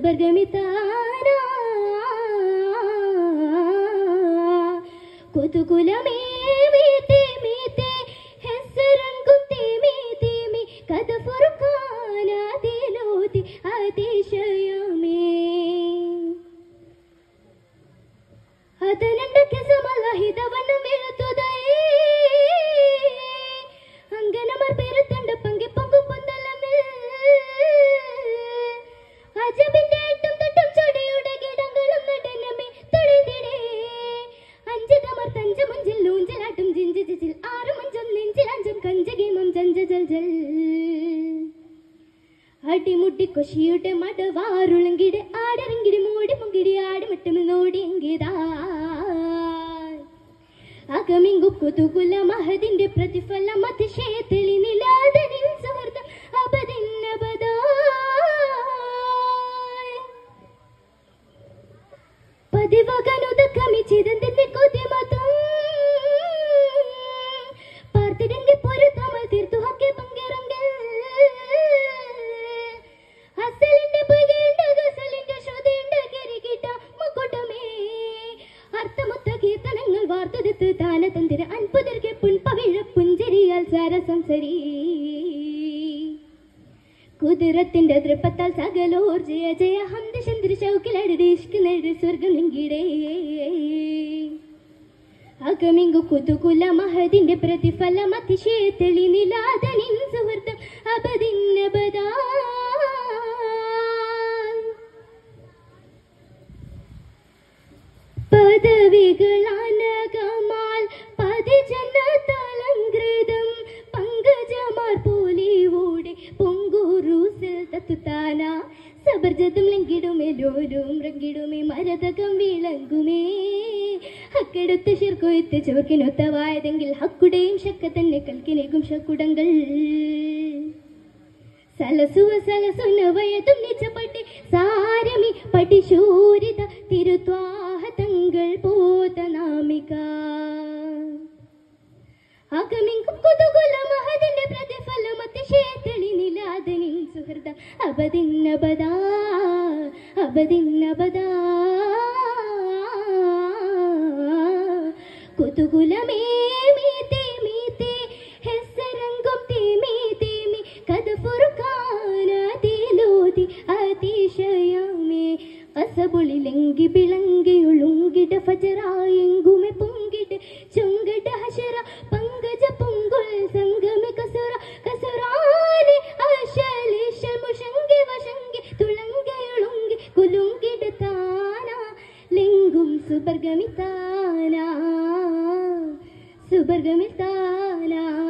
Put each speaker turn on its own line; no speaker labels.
സുബർഗമിതാന ಕುತೂಕುಲಮೇ ಮೀತೆ ಮೀತೆ ಹೆಸರಂಗು ತೇಮಿ ತೇಮಿ ಕದ ಫುರ್ಕಾನ ದಿಲೋತಿ അതിശയമേ ಅದನಂಡಕ್ಕೆ ಸಮಲ ಹಿತವನ್ನು ಮೀಳುತ್ತುದೈ ಅಂಗನಮರ್ പേരുത്തണ്ട പങ്കി പൊങ്കു പൊന്തലമേ അജബിന്റെ എട്ടും തൊട്ടും ചൊടിയുടെ കിടങ്ങളും നടനമേ തൊഴുതിടേ അഞ്ചതമർ തഞ്ചു മുഞ്ചിൽ ഊഞ്ചലാട്ടും ജിഞ്ചി ജിജിൽ ആറു മഞ്ചും നെഞ്ചിൽ അഞ്ചും കഞ്ചകീമം ജഞ്ച ജൽ ജൽ അടിമുട്ടി കൊശിയുടെ മടവാറുളങ്കിടെ ആടരങ്കിടി മൂടി മുങ്കിടി ആടിമട്ടും നോടിയെങ്കിതാ അകമിങ്കു കുതുകുല മഹതിന്റെ പ്രതിഫലം അതിശയത്തെളി നിലാതനിൽ സുഹൃത്തം അപതിന്നപദാ പതിവകനുദക്കമിച്ചിതെന്തിന്റെ കൊതിമതം പാർത്തിടങ്കി പൊരുത്തമൽ തീർത്തു ഹക്കെ പങ്കിറങ്കൽ ഹസലിന്റെ പുകയുണ്ട ഗസലിന്റെ ശ്രുതിയുണ്ട് കിരികിട്ട മുക്കുട്ടമേ അർത്ഥമൊത്ത കീർത്തനങ്ങൾ വാർത്തുതിത്ത് താനതന്തിര അൻപതിർക്കെ പുൻപവിഴ പുഞ്ചരിയാൽ സരസംസരീ കുതിരത്തിന്റെ ദൃപ്പത്താൽ സകലോർ ജയ ജയ ഹന്ത ചന്ദ്ര ചൗക്കിലടിഷ്കുന്നത് സ്വർഗം ലിങ്കിടേ അകമിങ്കു കുതുകുല മഹതിന്റെ പ്രതിഫലം അതിശയ തെളി നിലാതനിൻ സുഹൃത്തം അപതിന്നപദാ പദവികളാനകമാൽ പതിജനതലങ്കൃതം പങ്കജമാർ പോലിവൂടെ പൊങ്കൂറൂസിൽ തത്തുത്താന സബർജതും ലങ്കിടുമെല്ലോരും റങ്കിടുമേ മരതകം വിളങ്ങുമേ ഹക്കെടുത്ത് ശിർക്കൊയ്ത്ത് ചോർക്കിനൊത്തവായതെങ്കിൽ ഹക്കുടെയും ശക്ക തന്നെ കൽക്കിനേക്കും ശക്കുടങ്ങൾ സലസുവ സലസുന വയതും നിച്ചപ്പട്ടി സാരമി പട്ടിശൂരിത തിരുത്വാഹ തങ്ങൾ പോത നാമിക അകമിങ്കും കുതുകുല മഹതിന്റെ പ്രതിഫലം അതിശയത്തെളി നിലാദനിൻ സുഹൃത അബദിന്നബദാ അബദിന്നബദാ കുതുകുലമേ മീത്തെ മീത്തെ ಹೆಸರಂಗುಂ ತೇಮಿ ತೇಮಿ ಕದ ಫುರ್ಕಾನ ತೇಲೋದಿ അതിശയമേ അസബുളിലെങ്കി വിളങ്കിയുളുങ്കിട ഫജറായെങ്കുമെ പൊങ്കിട ചുങ്കട ഹശറ പങ്കജ പൊങ്കുൽ സംഗമി കസുറ കസുറാനെ അശലിഷ മുഷങ്കി വശങ്കി തുളങ്കയുളുങ്കി കുലുങ്കിട താന ലിംഗും സുബർഗമിതാന സുബർഗമിതാന